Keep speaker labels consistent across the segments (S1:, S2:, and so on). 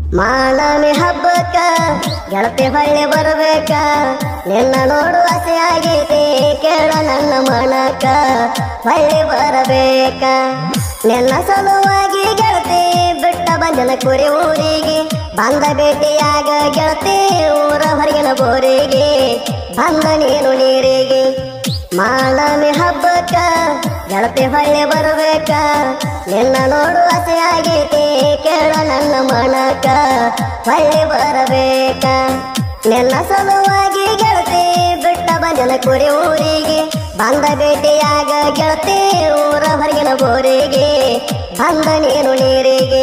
S1: ಮಾನಮಿ ಹಬ್ಬಕ್ಕ ಗೆಳತಿ ಹೊಳ್ಳಿ ಬರ್ಬೇಕ ನಿನ್ನ ನೋಡು ಆಸೆ ಆಗೈತಿ ಕೇಳ ನನ್ನ ಮನಕ ಹೊಳ್ಳಿ ಬರಬೇಕ ನಿನ್ನ ಸಲುವಾಗಿ ಗೆಳತಿ ಬಿಟ್ಟ ಬಂದನ ಕುರಿ ಊರಿಗೆ ಬಂದ ಭೇಟಿಯಾಗ ಗೆಳತಿ ಊರ ಹೊರಗಿನ ಬೋರಿಗೆ ಬಂದ ನೀನು ನೀರಿಗೆ ಮಾನಮಿ ಹಬ್ಬಕ್ಕ ಗೆಳತಿ ಹೊಳ್ಳಿ ಬರ್ಬೇಕ ನಿನ್ನ ನೋಡು ಆಸೆ ಆಗೈತಿ ಕೇಳ ನನ್ನ ಮನಕ ಹೊಳ್ಳಿ ಬರಬೇಕ ನಿನ್ನ ಸಲುವಾಗಿ ಗೆಳತಿ ಬಿಟ್ಟ ಬಂದನ ಕುರಿ ಊರಿಗೆ ಬಂದ ಭೇಟಿಯಾಗ ಗೆಳತಿ ಊರ ಹೊರಗಿನ ಬೋರಿಗೆ ಬಂದ ನೀನು ನೀರಿಗೆ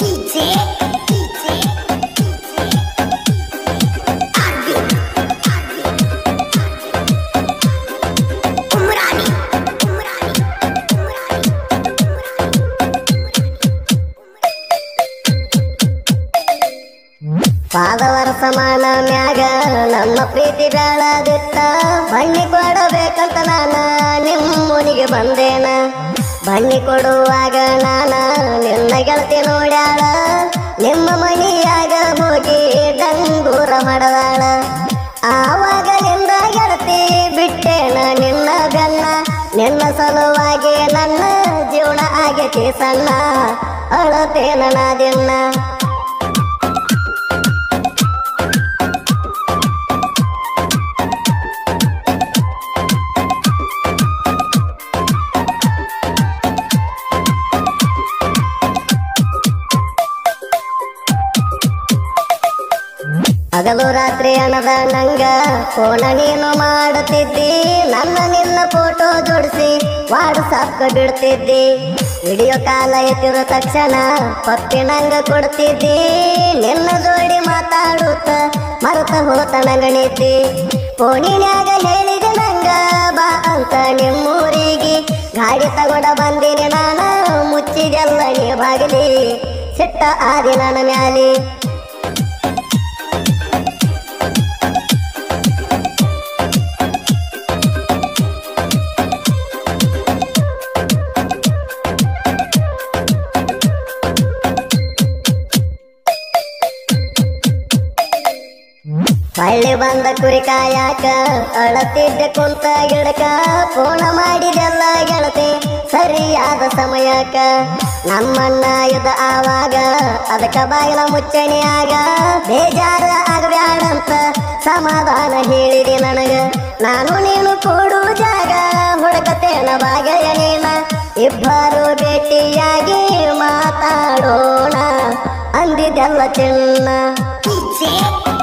S1: ಪಾದವರ ಸಮಾನ ಮ್ಯಾಗ ನಮ್ಮ ಪ್ರೀತಿ ಬೆಳದಿತ್ತ ಬಣ್ಣಿ ಕೊಡಬೇಕಂತ ನಾನ ನಿಮ್ಮನಿಗೆ ಬಂದೇನ ಬಣ್ಣಿ ಕೊಡುವಾಗ ನಾನ ನಿನ್ನ ಗೆಳತಿ ನೋಡ್ಯಾಳ ನಿಮ್ಮ ಮಣಿಯಾಗ ಹೋಗಿ ಡಂಗೂರ ಮಾಡದಾಳ ಆವಾಗಲಿಂದ ಗೆಳತಿ ಬಿಟ್ಟೇನ ನಿನ್ನ ಬೆನ್ನ ನಿನ್ನ ಸಲುವಾಗಿ ನನ್ನ ಜೀವನ ಆಗೈತಿ ಸಣ್ಣ ಅಳತೇನ ನಾ ದಿನ ಹಗಲು ರಾತ್ರಿ ಹಣದ ನಂಗ ಫೋನ ನೀನು ಮಾಡುತ್ತಿದ್ದಿ ನನ್ನ ನಿನ್ನ ಫೋಟೋ ಜೋಡಿಸಿ ವಾಟ್ಸಪ್ ಬಿಡ್ತಿದ್ದಿ ವಿಡಿಯೋ ಕಾಲ ಎತ್ತಿದ ತಕ್ಷಣ ಪಪ್ಪಿ ನಂಗ ಕೊಡ್ತಿದ್ದಿ ನಿನ್ನ ಜೋಡಿ ಮಾತಾಡುತ್ತ ಮರೆತ ಹೋತ ನಂಗಣಿದ್ದಿ ಫೋನಿನ್ಯಾಗ ಹೇಳಿದೆ ನಂಗ ಬಾ ಅಂತ ನಿಮ್ಮೂರಿಗೆ ಗಾಡಿ ತಗೊಂಡ ಬಂದಿನಿ ನಾನ ಮುಚ್ಚಿದೆಲ್ಲ ನೀ ಬಾಗಿಲಿ ಸಿಟ್ಟ ಆದಿ ನನ್ನ ಮ್ಯಾಲಿ ಹೊಳ್ಳಿ ಬಂದ ಕುರಿ ಕಾಯಾಕ ಅಳತಿದ್ದೆ ಕುಂತ ಗಿಡಕ ಫೋನ ಮಾಡಿದೆಲ್ಲ ಗೆಳತಿ ಸರಿಯಾದ ಸಮಯಕ್ಕ ನಮ್ಮಣ್ಣ ಇದ ಆವಾಗ ಅದಕ್ಕ ಬಾಗಿಲ ಮುಚ್ಚಣಿಯಾಗ ಬೇಜಾರ ಆಗಬ್ಯಾಡಂತ ಸಮಾಧಾನ ಹೇಳಿದೆ ನನಗ ನಾನು ನೀನು ಕೂಡು ಜಾಗ ಹುಡುಕತೇನ ಬಾಗೆಯ ನೀನ ಇಬ್ಬರು ಭೇಟಿಯಾಗಿ ಮಾತಾಡೋಣ ಅಂದಿದ್ದೆಲ್ಲ ಚಿನ್ನ